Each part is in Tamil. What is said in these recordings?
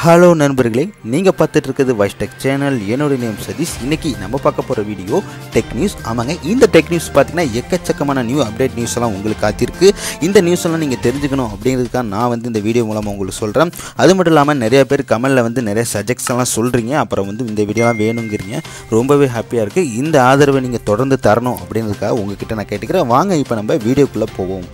ஹலோ நண்பர்களே நீங்கள் பார்த்துட்டு இருக்கிறது வாய்ஸ் டெக் சேனல் என்னோட நேம் சதீஷ் இன்னைக்கு நம்ம பார்க்க போகிற வீடியோ டெக் நியூஸ் ஆமாங்க இந்த டெக் நியூஸ் பார்த்தீங்கன்னா எக்கச்சக்கமான நியூ அப்டேட் நியூஸ் எல்லாம் உங்களுக்கு காத்திருக்கு இந்த நியூஸ் எல்லாம் நீங்கள் தெரிஞ்சுக்கணும் அப்படிங்கிறதுக்காக நான் வந்து இந்த வீடியோ மூலமாக உங்களுக்கு சொல்கிறேன் அது மட்டும் இல்லாமல் நிறைய பேர் கமெண்டில் வந்து நிறைய சஜெக்ஷன்லாம் சொல்கிறீங்க அப்புறம் வந்து இந்த வீடியோலாம் வேணுங்கிறீங்க ரொம்பவே ஹாப்பியாக இருக்குது இந்த ஆதரவை நீங்கள் தொடர்ந்து தரணும் அப்படிங்கிறதுக்காக உங்ககிட்ட நான் கேட்டுக்கிறேன் வாங்க இப்போ நம்ம வீடியோக்குள்ளே போவோம்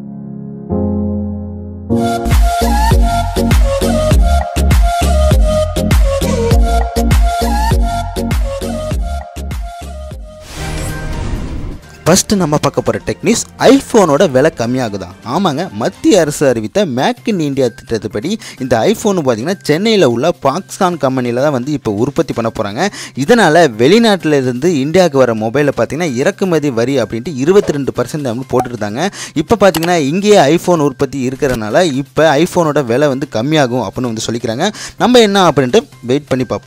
ஃபஸ்ட்டு நம்ம பார்க்க போகிற டெக்னிக்ஸ் ஐஃபோனோட விலை கம்மியாகுதான் ஆமாங்க மத்திய அரசு அறிவித்த மேக் இன் இந்தியா திட்டத்துப்படி இந்த ஐஃபோன் பார்த்தீங்கன்னா சென்னையில் உள்ள பாக்ஸ்கான் கம்பெனியில் தான் வந்து இப்போ உற்பத்தி பண்ண போகிறாங்க இதனால் வெளிநாட்டில் இருந்து இந்தியாவுக்கு வர மொபைலில் பார்த்தீங்கன்னா இறக்குமதி வரி அப்படின்ட்டு இருபத்தி ரெண்டு பர்சன்ட் வந்து போட்டுருந்தாங்க இப்போ பார்த்தீங்கன்னா இங்கேயே ஐஃபோன் உற்பத்தி இருக்கிறனால இப்போ ஐஃபோனோட விலை வந்து கம்மியாகும் அப்படின்னு வந்து சொல்லிக்கிறாங்க நம்ம என்ன அப்படின்ட்டு வெயிட் பண்ணி பார்ப்போம்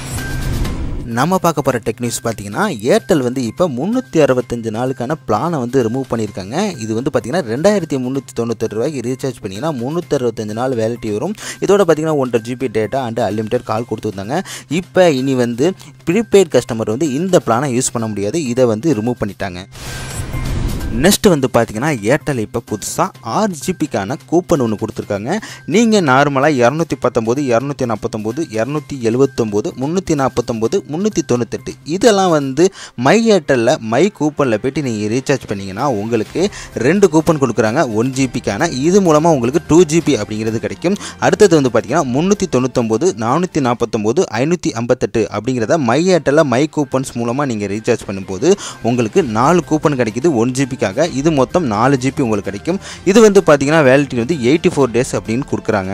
நம்ம பார்க்க போகிற டெக்னிக்ஸ் பார்த்தீங்கன்னா ஏர்டெல் வந்து இப்போ முந்நூற்றி அறுபத்தஞ்சு நாளுக்கான பிளானை வந்து ரிமூவ் பண்ணியிருக்காங்க இது வந்து பார்த்தீங்கன்னா ரெண்டாயிரத்தி முந்நூற்றி தொண்ணூத்தெட்டு ரூபாய்க்கு ரீசார்ஜ் பண்ணிங்கன்னா முந்நூற்றி அறுபத்தஞ்சு நாள் வேலிட்டி வரும் இதோட பார்த்தீங்கன்னா ஒன்றரை GB data and unlimited call கொடுத்துருந்தாங்க இப்போ இனி வந்து ப்ரீபெய்ட் கஸ்டமர் வந்து இந்த பிளானை யூஸ் பண்ண முடியாது இதை வந்து ரிமூவ் பண்ணிட்டாங்க நெக்ஸ்ட் வந்து பார்த்தீங்கன்னா ஏர்டெல் இப்போ புதுசாக ஆறு ஜிபிக்கான கூப்பன் ஒன்று கொடுத்துருக்காங்க நீங்கள் நார்மலாக இரநூத்தி பத்தொம்போது இரநூத்தி நாற்பத்தொம்போது இரநூத்தி எழுபத்தொம்போது முந்நூற்றி நாற்பத்தொம்போது முந்நூற்றி தொண்ணூத்தெட்டு இதெல்லாம் வந்து மை ஏர்டெல்லில் மை கூப்பனில் போய்ட்டு நீங்கள் ரீசார்ஜ் பண்ணிங்கன்னா உங்களுக்கு ரெண்டு கூப்பன் கொடுக்குறாங்க ஒன் ஜிபிக்கான இது மூலமாக உங்களுக்கு டூ ஜிபி அப்படிங்கிறது கிடைக்கும் அடுத்தது வந்து பார்த்தீங்கன்னா முந்நூற்றி தொண்ணூத்தொம்போது நானூற்றி நாற்பத்தொம்போது ஐநூற்றி ஐம்பத்தெட்டு அப்படிங்கிறத மை ஏர்டெல்லில் மை கூப்பன்ஸ் மூலமாக நீங்கள் ரீசார்ஜ் பண்ணும்போது உங்களுக்கு நாலு கூப்பன் கிடைக்குது ஒன் ஜிபிக்காக இது மொத்தம் நாலு ஜிபி உங்களுக்கு கிடைக்கும் இது வந்து பார்த்தீங்கன்னா வேலிட்டி வந்து எயிட்டி ஃபோர் டேஸ் அப்படின்னு கொடுக்குறாங்க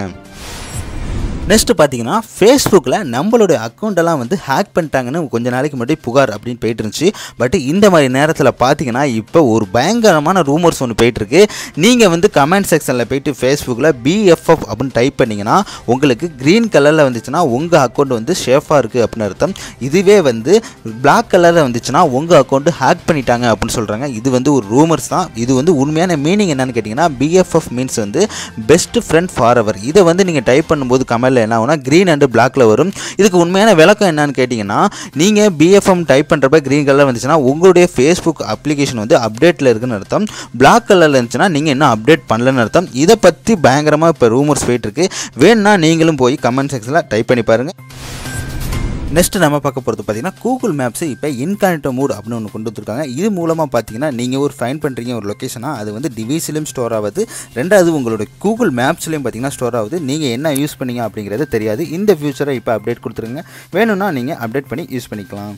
நெக்ஸ்ட் பார்த்தீங்கன்னா ஃபேஸ்புக்கில் நம்மளுடைய அக்கௌண்ட்டெல்லாம் வந்து ஹேக் பண்ணிட்டாங்கன்னு கொஞ்ச நாளைக்கு முன்னாடி புகார் அப்படின்னு போயிட்டு இருந்துச்சு பட் இந்த மாதிரி நேரத்தில் பார்த்தீங்கன்னா இப்போ ஒரு பயங்கரமான ரூமர்ஸ் ஒன்று போயிட்டுருக்கு நீங்கள் வந்து கமெண்ட் செக்ஷனில் போயிட்டு ஃபேஸ்புக்கில் பிஎஃப்எஃப் அப்படின்னு டைப் பண்ணிங்கன்னா உங்களுக்கு க்ரீன் கலரில் வந்துச்சுன்னா உங்கள் அக்கௌண்ட் வந்து சேஃபாக இருக்குது அப்படின்னு அர்த்தம் இதுவே வந்து பிளாக் கலரில் வந்துச்சுன்னா உங்கள் அக்கௌண்ட்டு ஹேக் பண்ணிட்டாங்க அப்படின்னு சொல்கிறாங்க இது வந்து ஒரு ரூமர்ஸ் தான் இது வந்து உண்மையான மீனிங் என்னன்னு கேட்டிங்கன்னா பிஎஃப்எஃப் மீன்ஸ் வந்து பெஸ்ட் ஃப்ரெண்ட் ஃபார் அவர் இதை வந்து நீங்கள் டைப் பண்ணும்போது கமெண்ட் கலரில் என்ன ஆகுனா க்ரீன் அண்டு பிளாக்ல வரும் இதுக்கு உண்மையான விளக்கம் என்னன்னு கேட்டிங்கன்னா நீங்கள் பிஎஃப்எம் டைப் பண்ணுறப்ப க்ரீன் கலர் வந்துச்சுன்னா உங்களுடைய ஃபேஸ்புக் அப்ளிகேஷன் வந்து அப்டேட்டில் இருக்குன்னு அர்த்தம் பிளாக் கலரில் இருந்துச்சுன்னா நீங்கள் இன்னும் அப்டேட் பண்ணலன்னு அர்த்தம் இதை பற்றி பயங்கரமாக இப்போ ரூமர்ஸ் போயிட்டுருக்கு வேணும்னா நீங்களும் போய் கமெண்ட் செக்ஷனில் டைப் பண்ணி பாருங்கள் நெக்ஸ்ட் நம்ம பார்க்க போகிறது பார்த்தீங்கன்னா கூகுள் மேப்ஸை இப்போ இன்கானிட்டோ மூட் அப்படின்னு ஒன்று கொண்டு வந்துருக்காங்க இது மூலமாக பார்த்தீங்கன்னா நீங்கள் ஒரு ஃபைன் பண்ணுறீங்க ஒரு லொக்கேஷனாக அது வந்து டிவைஸ்லையும் ஸ்டோர் ஆகுது ரெண்டாவது உங்களோட கூகுள் மேப்ஸ்லையும் பார்த்தீங்கன்னா ஸ்டோர் ஆகுது நீங்கள் என்ன யூஸ் பண்ணீங்க அப்படிங்கிறது தெரியாது இந்த ஃபியூச்சரை இப்போ அப்டேட் கொடுத்துருங்க வேணும்னா நீங்கள் அப்டேட் பண்ணி யூஸ் பண்ணிக்கலாம்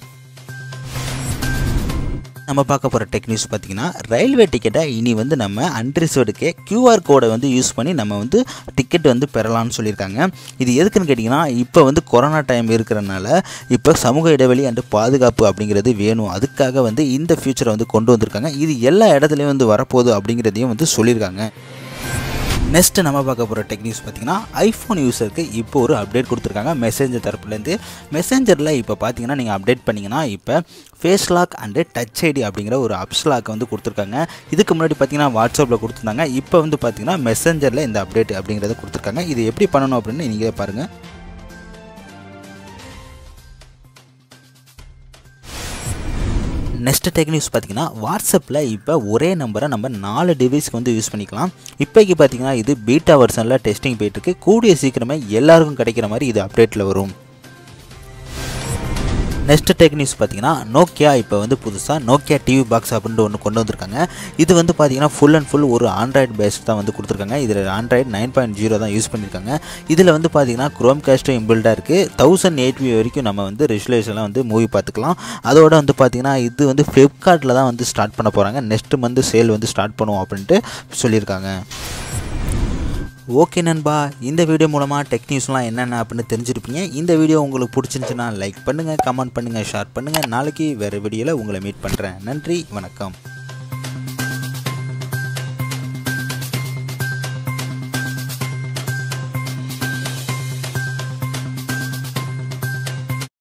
நம்ம பார்க்க போகிற டெக் நியூஸ் பார்த்தீங்கன்னா ரயில்வே டிக்கெட்டை இனி வந்து நம்ம அன்ரிசர்வ்டுக்கே கியூஆர் கோடை வந்து யூஸ் பண்ணி நம்ம வந்து டிக்கெட் வந்து பெறலாம்னு சொல்லியிருக்காங்க இது எதுக்குன்னு கேட்டிங்கன்னா இப்போ வந்து கொரோனா டைம் இருக்கிறனால இப்போ சமூக இடைவெளி அண்டு பாதுகாப்பு அப்படிங்கிறது வேணும் அதுக்காக வந்து இந்த ஃபியூச்சரை வந்து கொண்டு வந்திருக்காங்க இது எல்லா இடத்துலையும் வந்து வரப்போகுது அப்படிங்கிறதையும் வந்து சொல்லியிருக்காங்க நெக்ஸ்ட் நம்ம பார்க்க போகிற டெக்னிக்ஸ் பார்த்தீங்கன்னா ஐஃபோன் யூஸருக்கு இப்போ ஒரு அப்டேட் கொடுத்துருக்காங்க மெசேஞ்சர் தரப்புலேருந்து மெசேஞ்சரில் இப்போ பார்த்தீங்கன்னா நீங்கள் அப்டேட் பண்ணிங்கன்னா இப்போ face lock and touch ID அப்படிங்கிற ஒரு அப்ஸ் லாக் வந்து கொடுத்துருக்காங்க இதுக்கு முன்னாடி பார்த்தீங்கன்னா வாட்ஸ்அப்பில் கொடுத்துருந்தாங்க இப்போ வந்து பார்த்தீங்கன்னா மெசேஞ்சரில் இந்த அப்டேட் அப்படிங்கிறத கொடுத்துருக்காங்க இது எப்படி பண்ணணும் அப்படின்னு நீங்களே பாருங்கள் நெக்ஸ்ட் டெக் நியூஸ் பார்த்தீங்கன்னா வாட்ஸ்அப்பில் இப்போ ஒரே நம்பரை நம்ம நாலு டிவைஸ்க்கு வந்து யூஸ் பண்ணிக்கலாம் இப்போக்கி பார்த்தீங்கன்னா இது பீட்டா வெர்ஷனில் டெஸ்டிங் போயிட்டுருக்கு கூடிய சீக்கிரமே எல்லாருக்கும் கிடைக்கிற மாதிரி இது அப்டேட்டில் வரும் நெக்ஸ்ட் டெக் நியூஸ் பார்த்தீங்கன்னா நோக்கியா இப்போ வந்து புதுசாக நோக்கியா டிவி பாக்ஸ் அப்படின்ட்டு ஒன்று கொண்டு வந்திருக்காங்க இது வந்து பார்த்தீங்கன்னா ஃபுல் அண்ட் ஃபுல் ஒரு ஆண்ட்ராய்டு பேஸ்ட் தான் வந்து கொடுத்துருக்காங்க இதில் ஆண்ட்ராய்டு நைன் பாயிண்ட் ஜீரோ தான் யூஸ் பண்ணியிருக்காங்க இதில் வந்து பார்த்தீங்கன்னா க்ரோம் கேஸ்ட்டும் இம்பில்டாக இருக்குது தௌசண்ட் எயிட் வி வரைக்கும் நம்ம வந்து ரெசுலேஷன்லாம் வந்து மூவி பார்த்துக்கலாம் அதோட வந்து பார்த்தீங்கன்னா இது வந்து ஃப்ளிப்கார்ட்டில் தான் வந்து ஸ்டார்ட் பண்ண போகிறாங்க நெக்ஸ்ட் மந்த் சேல் வந்து ஸ்டார்ட் பண்ணுவோம் அப்படின்ட்டு சொல்லியிருக்காங்க ஓகே நண்பா இந்த வீடியோ மூலமாக டெக் நியூஸ்லாம் என்னென்ன அப்படின்னு தெரிஞ்சிருப்பீங்க இந்த வீடியோ உங்களுக்கு பிடிச்சிருந்துச்சுன்னா லைக் பண்ணுங்கள் கமெண்ட் பண்ணுங்கள் ஷேர் பண்ணுங்கள் நாளைக்கு வேறு வீடியோவில் உங்களை மீட் பண்ணுறேன் நன்றி வணக்கம்